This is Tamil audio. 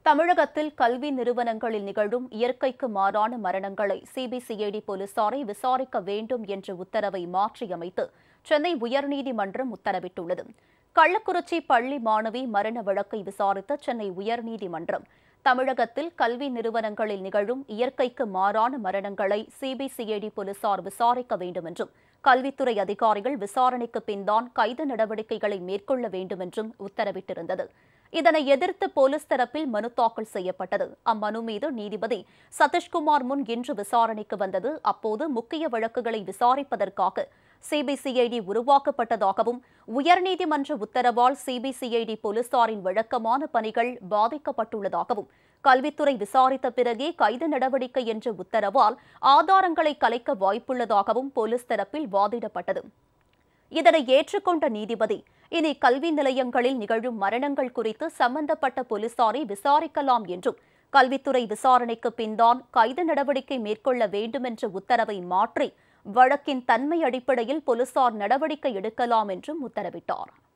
தமிழகத்தில் கல்வி நிறுவனங்களில் நிகழும் இயற்கைக்கு மாறான மரணங்களை சிபிசிஐடி போலீசாரை விசாரிக்க வேண்டும் என்ற உத்தரவை மாற்றியமைத்து சென்னை உயர்நீதிமன்றம் உத்தரவிட்டுள்ளது கள்ளக்குறிச்சி பள்ளி மாணவி மரண வழக்கை விசாரித்த சென்னை உயர்நீதிமன்றம் தமிழகத்தில் கல்வி நிறுவனங்களில் நிகழும் இயற்கைக்கு மாறான மரணங்களை சிபிசிஐடி போலீசார் விசாரிக்க வேண்டும் என்றும் கல்வித்துறை அதிகாரிகள் விசாரணைக்கு பின்தான் கைது நடவடிக்கைகளை மேற்கொள்ள வேண்டும் என்றும் உத்தரவிட்டிருந்தது இதனை எதிர்த்து போலீஸ் தரப்பில் மனு தாக்கல் செய்யப்பட்டது அம்மனு மீது நீதிபதி சதீஷ்குமார் முன் இன்று விசாரணைக்கு வந்தது அப்போது முக்கிய வழக்குகளை விசாரிப்பதற்காக சிபிசிஐடி உருவாக்கப்பட்டதாகவும் உயர்நீதிமன்ற உத்தரவால் சிபிசிஐடி போலீசாரின் வழக்கமான பணிகள் பாதிக்கப்பட்டுள்ளதாகவும் கல்வித்துறை விசாரித்த பிறகே கைது நடவடிக்கை என்ற உத்தரவால் ஆதாரங்களை கலைக்க வாய்ப்புள்ளதாகவும் போலீஸ் தரப்பில் வாதிடப்பட்டது இதனை ஏற்றுக்கொண்ட நீதிபதி இனி கல்வி நிலையங்களில் நிகழும் மரணங்கள் குறித்து சம்பந்தப்பட்ட போலீசாரை விசாரிக்கலாம் என்றும் கல்வித்துறை விசாரணைக்கு பின்தான் கைது நடவடிக்கை மேற்கொள்ள வேண்டுமென்ற உத்தரவை மாற்றி வழக்கின் தன்மை அடிப்படையில் போலீசார் நடவடிக்கை எடுக்கலாம் என்றும் உத்தரவிட்டார்